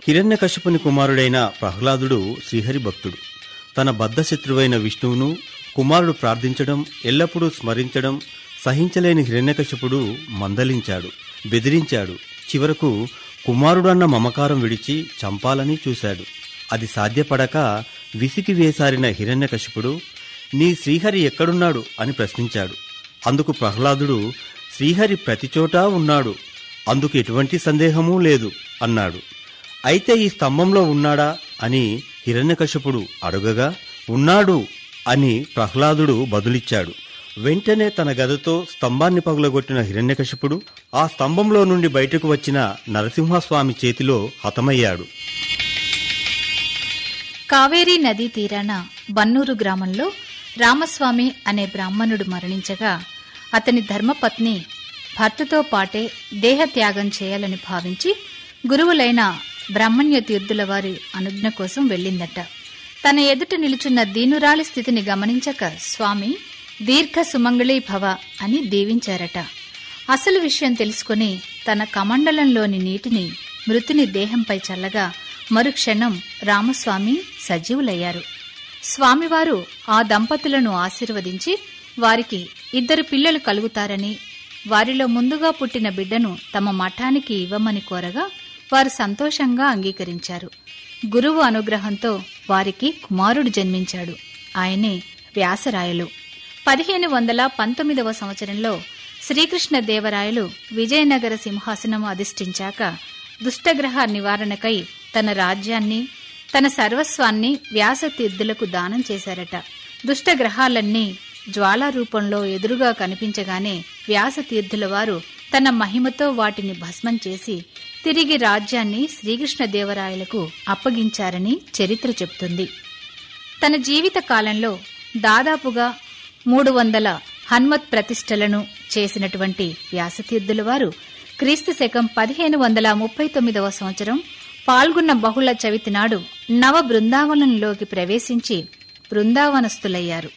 హిరణ్యకశిపుని కుమారుడైన ప్రహ్లాదుడు శ్రీహరి భక్తుడు తన బద్ధశత్రువైన విష్ణువును కుమారుడు ప్రార్థించడం ఎల్లప్పుడూ స్మరించడం సహించలేని హిరణ్యకశిపుడు మందలించాడు బెదిరించాడు చివరకు కుమారుడన్న మమకారం విడిచి చంపాలని చూశాడు అది సాధ్యపడక విసికి వేసారిన హిరణ్యకశిపుడు నీ శ్రీహరి ఎక్కడున్నాడు అని ప్రశ్నించాడు అందుకు ప్రహ్లాదుడు శ్రీహరి ప్రతిచోటా ఉన్నాడు అందుకు ఎటువంటి సందేహమూ లేదు అన్నాడు అయితే ఈ స్తంభంలో ఉన్నాడా అని హిరణ్యకశిపుడు అడుగగా ఉన్నాడు అని ప్రహ్లాదుడు బదులిచ్చాడు వెంటనే తన గదతో స్తంభాన్ని పగులగొట్టిన హిరణ్యకశిపుడు ఆ స్తంభంలో నుండి బయటకు వచ్చిన నరసింహస్వామి చేతిలో హతమయ్యాడు కావేరీ నదీ తీరాన బన్నూరు గ్రామంలో రామస్వామి అనే బ్రాహ్మణుడు మరణించగా అతని ధర్మపత్ని భర్తతో పాటే దేహత్యాగం చేయాలని భావించి గురువులైన బ్రహ్మణ్య తీర్థుల వారి అనుజ్ఞ కోసం వెళ్ళిందట తన ఎదుట నిలుచున్న దీనురాలి స్థితిని గమనించక స్వామి దీర్ఘ సుమంగళీ భవ అని దీవించారట అసలు విషయం తెలుసుకుని తన కమండలంలోని నీటిని మృతుని దేహంపై చల్లగా మరుక్షణం రామస్వామి సజీవులయ్యారు స్వామివారు ఆ దంపతులను ఆశీర్వదించి వారికి ఇద్దరు పిల్లలు కలుగుతారని వారిలో ముందుగా పుట్టిన బిడ్డను తమ మఠానికి ఇవ్వమని కోరగా వారు సంతోషంగా అంగీకరించారు గురువు అనుగ్రహంతో వారికి కుమారుడు జన్మించాడు ఆయనే వ్యాసరాయలు పదిహేను వందల పంతొమ్మిదవ సంవత్సరంలో శ్రీకృష్ణ దేవరాయలు విజయనగర సింహాసనం అధిష్ఠించాక దుష్టగ్రహ నివారణకై తన రాజ్యాన్ని తన సర్వస్వాన్ని వ్యాసతీర్థులకు దానం చేశారట దుష్టగ్రహాలన్నీ జ్వాలా రూపంలో ఎదురుగా కనిపించగానే వ్యాసతీర్థుల వారు తన మహిమతో వాటిని భస్మం చేసి తిరిగి రాజ్యాన్ని శ్రీకృష్ణదేవరాయలకు అప్పగించారని చరిత్ర చెబుతుంది తన జీవిత కాలంలో దాదాపుగా మూడు వందల హన్మత్ ప్రతిష్టలను చేసినటువంటి వ్యాసతీర్థుల వారు క్రీస్తు శకం పదిహేను వందల ముప్పై తొమ్మిదవ సంవత్సరం పాల్గొన్న బహుళ చవితి నాడు నవ బృందావనంలోకి ప్రవేశించి బృందావనస్థులయ్యారు